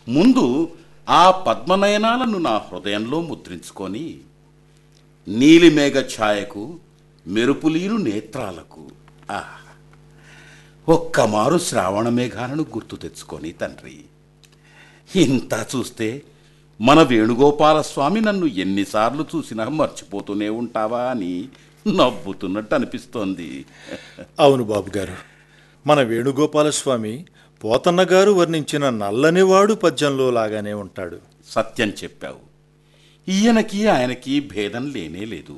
ముందు ఆ పద్మనయనాలను నా హృదయంలో ముద్రించుకొని నీలిమేఘ ఛాయకు మెరుపులీరు నేత్రాలకు ఆహ్ ఒక్కమారు శ్రావణ మేఘాలను గుర్తు తెచ్చుకొని తండ్రి ఇంత చూస్తే మన వేణుగోపాల స్వామి నన్ను ఎన్నిసార్లు చూసినా మర్చిపోతూనే ఉంటావా అని నవ్వుతున్నట్టు అనిపిస్తోంది అవును బాబుగారు మన వేణుగోపాలస్వామి పోతన్న గారు వర్ణించిన నల్లనివాడు పద్యంలో లాగానే ఉంటాడు సత్యం చెప్పావు ఈయనకి ఆయనకి భేదం లేనే లేదు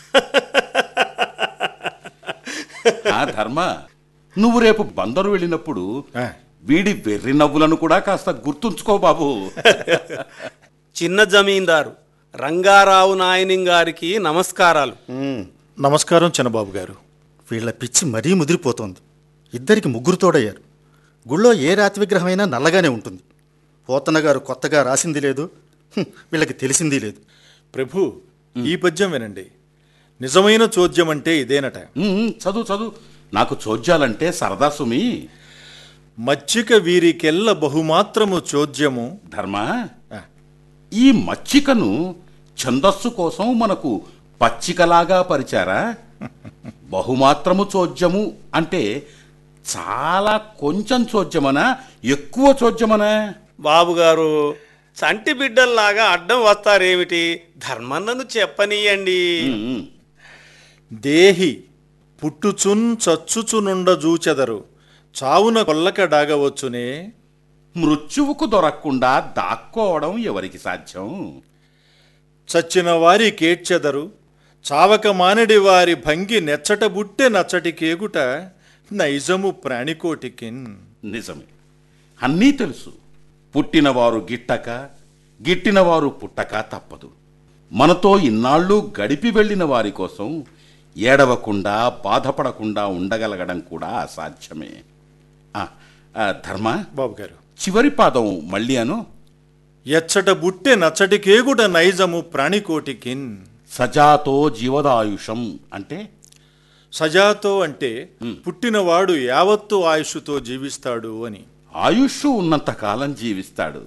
ఆ ధర్మ నువ్వు రేపు బందరు వెళ్ళినప్పుడు ఆ. వీడి వెర్రి నవ్వులను కూడా కాస్త గుర్తుంచుకో బాబు చిన్న జమీందారు రంగారావు నాయనిం గారికి నమస్కారాలు నమస్కారం చిన్నబాబు గారు వీళ్ళ పిచ్చి మరీ ముదిరిపోతోంది ఇద్దరికి ముగ్గురు తోడయ్యారు గుళ్ళో ఏ రాతి విగ్రహమైనా నల్లగానే ఉంటుంది పోతన్న గారు కొత్తగా రాసింది లేదు హ్మ్, వీళ్ళకి తెలిసింది లేదు ప్రభు ఈ పద్యం వినండి నిజమైన చోద్యం అంటే ఇదేనట ఉమ్, చదువు చదువు నాకు చోద్యాలంటే సరదా సుమి మచ్చిక వీరికెల్ల బహుమాత్రము చోద్యము ధర్మ ఆ, ఈ మచ్చికను ఛందస్సు కోసం మనకు పచ్చికలాగా పరిచారా బహుమాత్రము చోద్యము అంటే చాలా కొంచెం చోద్యమనా ఎక్కువ చోద్యమనా బాబుగారు చంటి బిడ్డల్లాగా అడ్డం వస్తారేమిటి ధర్మన్నను చెప్పనీయండి ఉమ్, దేహి పుట్టుచున్ చచ్చుచునుండ జూచెదరు చావున కొల్లక డాగవచ్చునే మృత్యువుకు దొరకకుండా దాక్కోవడం ఎవరికి సాధ్యం చచ్చిన వారి కేడ్చెదరు చావక మానడి వారి భంగి నెచ్చట బుట్టె నచ్చటి కేగుట నైజము ప్రాణికోటికిన్ నిజమే అన్నీ తెలుసు పుట్టినవారు గిట్టక గిట్టినవారు పుట్టక తప్పదు మనతో ఇన్నాళ్ళు గడిపి వెళ్ళిన వారి కోసం ఏడవకుండా బాధపడకుండా ఉండగలగడం కూడా అసాధ్యమే ఆ, ఆ, ధర్మ బాబు గారు చివరి పాదం మళ్ళీ అను ఎచ్చట బుట్టె నచ్చటి కేగుట నైజము ప్రాణికోటికిన్ సజాతో జీవదాయుషం అంటే సజాతో అంటే పుట్టినవాడు యావత్తు ఆయుష్తో జీవిస్తాడు అని ఆయుష్ ఉన్నంత కాలం జీవిస్తాడు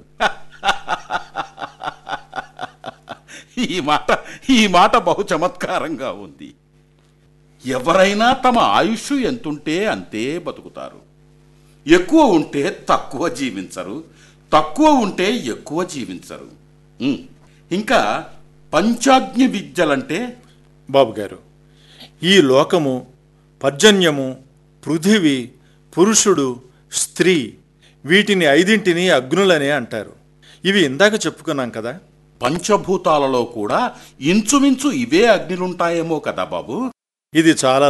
ఈ మాట ఈ మాట బహు చమత్కారంగా ఉంది ఎవరైనా తమ ఆయుష్ ఎంతుంటే అంతే బతుకుతారు ఎక్కువ ఉంటే తక్కువ జీవించరు తక్కువ ఉంటే ఎక్కువ జీవించరు ఉమ్. ఇంకా పంచాగ్ని విద్యలంటే బాబు గారు ఈ లోకము పర్జన్యము పృథివి పురుషుడు స్త్రీ వీటిని ఐదింటిని అగ్నులనే అంటారు ఇవి ఇందాక చెప్పుకున్నాం కదా పంచభూతాలలో కూడా ఇంచుమించు ఇవే అగ్నిలుంటాయేమో కదా బాబు ఇది చాలా